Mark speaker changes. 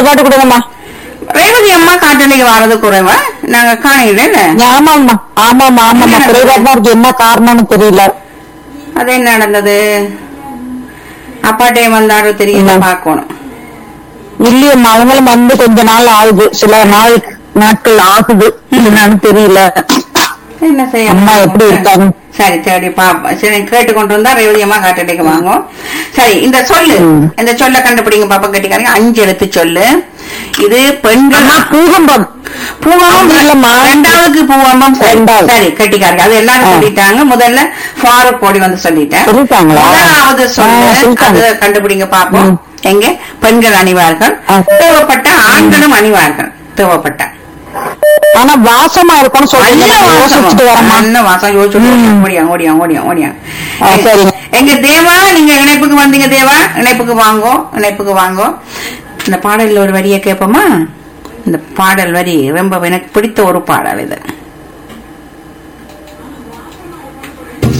Speaker 1: பாட்டு கொடுங்கம்மா
Speaker 2: ரேவதி அம்மா காட்டணிக்கு வர்றது குறைவா நாங்க காணையில
Speaker 1: ஆமாம்மா ஆமாம்மா ஆமாம்மா குறைவா தான் இருக்கு என்ன காரணம்னு தெரியல
Speaker 2: அது என்ன நடந்தது அப்பாட்டே வந்தாரு தெரியல
Speaker 1: ம்.
Speaker 2: பாக்கணும்
Speaker 1: இல்லையம்மா அவங்களும் வந்து கொஞ்ச நாள் ஆகுது சில நாள் நாட்கள் ஆகுது என்னன்னு தெரியல
Speaker 2: என்ன செய்ய
Speaker 1: அம்மா எப்படி இருக்காங்க?
Speaker 2: சரி தேடி பாப்பா சரி கேட்டு கொண்டு வந்தா ரேவதி அம்மா காட்டடிக்கு வாங்கும் சரி இந்த சொல்லு
Speaker 1: ம்.
Speaker 2: இந்த சொல்ல கண்டுபிடிங்க பாப்பா கட்டிக்காரங்க அஞ்சு எழுத்து சொல்லு இது பெண்கள்
Speaker 1: அம்மா பூகம்பம்
Speaker 2: பூவம்பம்
Speaker 1: இல்லம்மா.
Speaker 2: ரெண்டாவதுக்கு பூவம்பம் சரி
Speaker 1: ரெண்டாவது.
Speaker 2: சரி கட்டிக்காரங்க அது எல்லாரும்
Speaker 1: ஆ.
Speaker 2: சொல்லிட்டாங்க முதல்ல ஃபாரூக் கோடி வந்து சொல்லிட்டேன்
Speaker 1: சொல்லிட்டாங்களா?
Speaker 2: முதலாவது
Speaker 1: ஆ,
Speaker 2: சொல்லு
Speaker 1: சொல்லிட்டாங்க.
Speaker 2: அது கண்டுபிடிங்க பாப்போம்
Speaker 1: ம்.
Speaker 2: எங்க பெண்கள் அணிவார்கள்
Speaker 1: ஆ.
Speaker 2: தேவைப்பட்ட ஆண்களும் அணிவார்கள் தேவைப்பட்ட
Speaker 1: ஆனா வாசமா இருக்கும்னு சொல்றீங்க
Speaker 2: நல்ல
Speaker 1: நான்
Speaker 2: வாசம்
Speaker 1: யோசிச்சுட்டு வரமா
Speaker 2: நல்ல வாசம் யோசிச்சுட்டு
Speaker 1: ம்.
Speaker 2: ஓடியா ஓடியா ஓடியா ஓடியா
Speaker 1: ஆ, சரிங்க.
Speaker 2: எங்க தேவா நீங்க இணைப்புக்கு வந்தீங்க தேவா இணைப்புக்கு வாங்கோ இணைப்புக்கு வாங்கோ இந்த பாடல்ல ஒரு வரியை கேட்போமா இந்த பாடல் வரி ரொம்ப எனக்கு பிடித்த ஒரு பாடல் இது